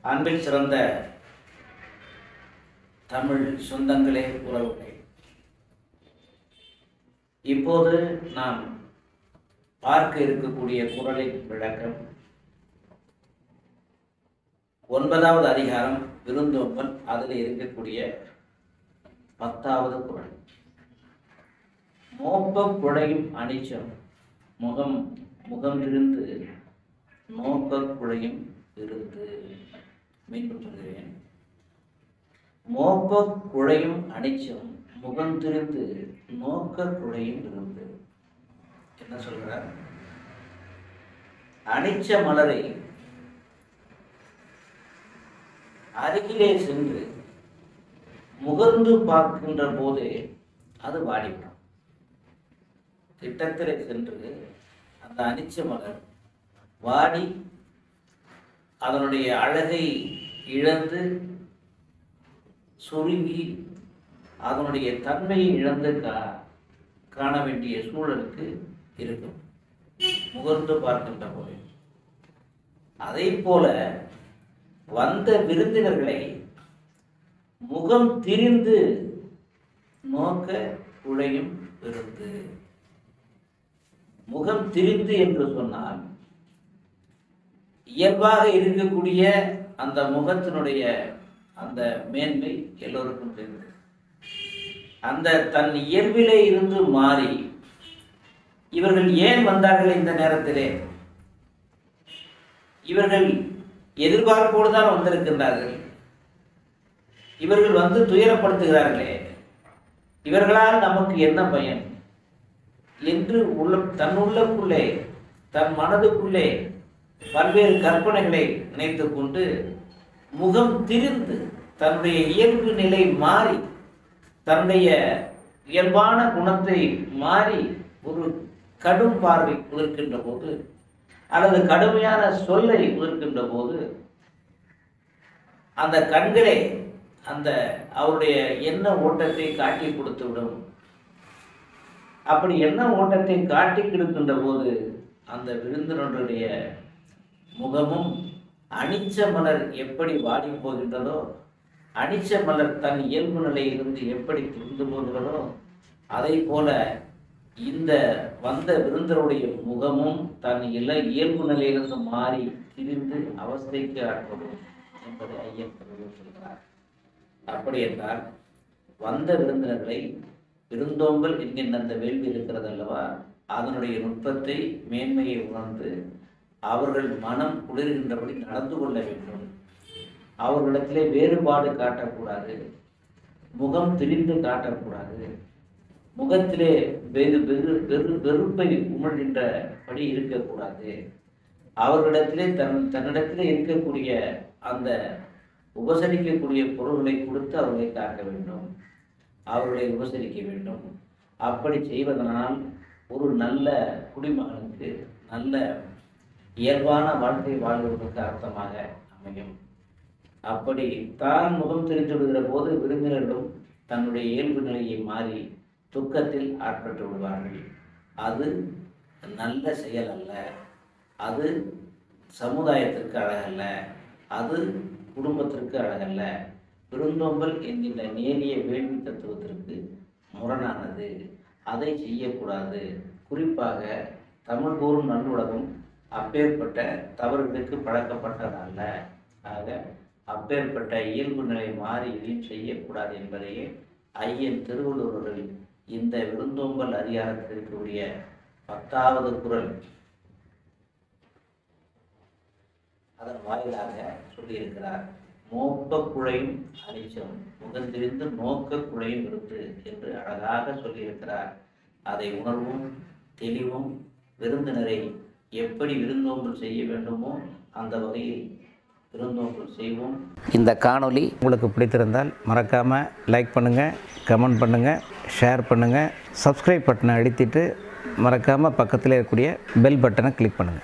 அன்பில் சிறந்த தமிழ் சொந்தங்களே உறவுகளே இப்போது நாம் பார்க்க இருக்கக்கூடிய குரலின் விளக்கம் ஒன்பதாவது அதிகாரம் விருந்தோம்பல் அதில் இருக்கக்கூடிய பத்தாவது குரல் மோப்ப குழையும் அனிச்சம் முகம் முகம் இருந்து நோக்க குழையும் இருந்து மீண்டும் சொல்கிறேன் மோப்ப குழையும் அனிச்சம் முகம் திருந்து நோக்க குழையும் இருந்து என்ன சொல்கிறார் அனிச்ச மலரை அருகிலே சென்று முகர்ந்து பார்க்கின்ற போது அது வாடிவிடும் திட்டத்திலே சென்று அந்த அனிச்ச மலர் வாடி அதனுடைய அழகை இழந்து சுருங்கி அதனுடைய தன்மையை இழந்து கா காண வேண்டிய சூழலுக்கு இருக்கும் முகர்ந்து பார்க்கின்ற போது அதை போல வந்த விருந்தினர்களை முகம் திரிந்து நோக்க குழையும் விருந்து முகம் திரிந்து என்று சொன்னால் இயல்பாக இருக்கக்கூடிய அந்த முகத்தினுடைய அந்த மேன்மை எல்லோருக்கும் தெரிந்தது அந்த தன் இயல்பிலே இருந்து மாறி இவர்கள் ஏன் வந்தார்கள் இந்த நேரத்திலே இவர்கள் எதிர்பார்ப்போடு தான் வந்திருக்கின்றார்கள் இவர்கள் வந்து துயரப்படுத்துகிறார்களே இவர்களால் நமக்கு என்ன பயன் என்று உள்ள தன் உள்ளக்குள்ளே தன் மனதுக்குள்ளே பல்வேறு கற்பனைகளை நினைத்து கொண்டு முகம் திரிந்து தன்னுடைய இயல்பு நிலை மாறி தன்னுடைய இயல்பான குணத்தை மாறி ஒரு கடும் பார்வை உதிர்க்கின்ற போது அல்லது கடுமையான சொல்லை உதிர்க்கின்ற போது அந்த கண்களே அந்த அவருடைய எண்ண ஓட்டத்தை காட்டி கொடுத்து விடும் அப்படி எண்ண ஓட்டத்தை காட்டி கொடுக்கின்ற போது அந்த விருந்தினருடைய முகமும் அனிச்ச மலர் எப்படி வாடி போகின்றதோ அனிச்ச மலர் தன் இயல்பு நிலையிலிருந்து எப்படி திருந்து போகிறதோ அதை போல இந்த வந்த விருந்தருடைய முகமும் தன் இல இயல்பு நிலையிலிருந்து மாறி திரிந்து அவஸ்தைக்கு ஆட்படும் என்பதை ஐயன் கருவில் சொல்கிறார் அப்படி என்றால் வந்த விருந்தினர்களை விருந்தோம்பல் என்கின்ற அந்த வேள்வி இருக்கிறது அல்லவா அதனுடைய நுட்பத்தை மேன்மையை உணர்ந்து அவர்கள் மனம் குளிர்கின்றபடி நடந்து கொள்ள வேண்டும் அவர்களிடத்திலே வேறுபாடு காட்டக்கூடாது முகம் திரிந்து காட்டக்கூடாது முகத்திலே வெறு வெறு வெறு வெறுப்பை உமிழ்கின்றபடி இருக்கக்கூடாது அவர்களிடத்திலே தன் தன்னிடத்திலே இருக்கக்கூடிய அந்த உபசரிக்கக்கூடிய பொருள்களை கொடுத்து அவர்களை காக்க வேண்டும் அவர்களை உபசரிக்க வேண்டும் அப்படி செய்வதனால் ஒரு நல்ல குடிமகனுக்கு நல்ல இயல்பான வாழ்க்கை வாழ்வதற்கு அர்த்தமாக அமையும் அப்படி தான் முகம் தெரிந்து விடுகிற போது விருந்தினர்களும் தன்னுடைய இயல்பு நிலையை மாறி துக்கத்தில் ஆட்பட்டு விடுவார்கள் அது நல்ல செயல் அல்ல அது சமுதாயத்திற்கு அழகல்ல அது குடும்பத்திற்கு அழகல்ல விருந்தோம்பல் என்கின்ற நேரிய வேள்வி தத்துவத்திற்கு முரணானது அதை செய்யக்கூடாது குறிப்பாக தமிழ் கூறும் நல்லுலகம் அப்பேற்பட்ட தவறுகளுக்கு பழக்கப்பட்டதல்ல ஆக அப்பேற்பட்ட இயல்பு நிலை மாறி இதையும் செய்யக்கூடாது என்பதையே ஐயன் திருவள்ளுவர்கள் இந்த விருந்தோம்பல் அதிகாரத்தில் இருக்கக்கூடிய பத்தாவது குரல் அதன் வாயிலாக சொல்லியிருக்கிறார் மோப்ப குழையும் அனிச்சம் முகந்திரிந்து நோக்க குழையும் இருந்து என்று அழகாக சொல்லியிருக்கிறார் அதை உணர்வும் தெளிவும் விருந்தினரை எப்படி விருந்தோம்பல் செய்ய வேண்டுமோ அந்த வகையில் விருந்தோம்பல் செய்வோம் இந்த காணொளி உங்களுக்கு பிடித்திருந்தால் மறக்காமல் லைக் பண்ணுங்கள் கமெண்ட் பண்ணுங்கள் ஷேர் பண்ணுங்கள் சப்ஸ்கிரைப் பட்டனை அழுத்திட்டு மறக்காமல் பக்கத்தில் இருக்கக்கூடிய பெல் பட்டனை கிளிக் பண்ணுங்கள்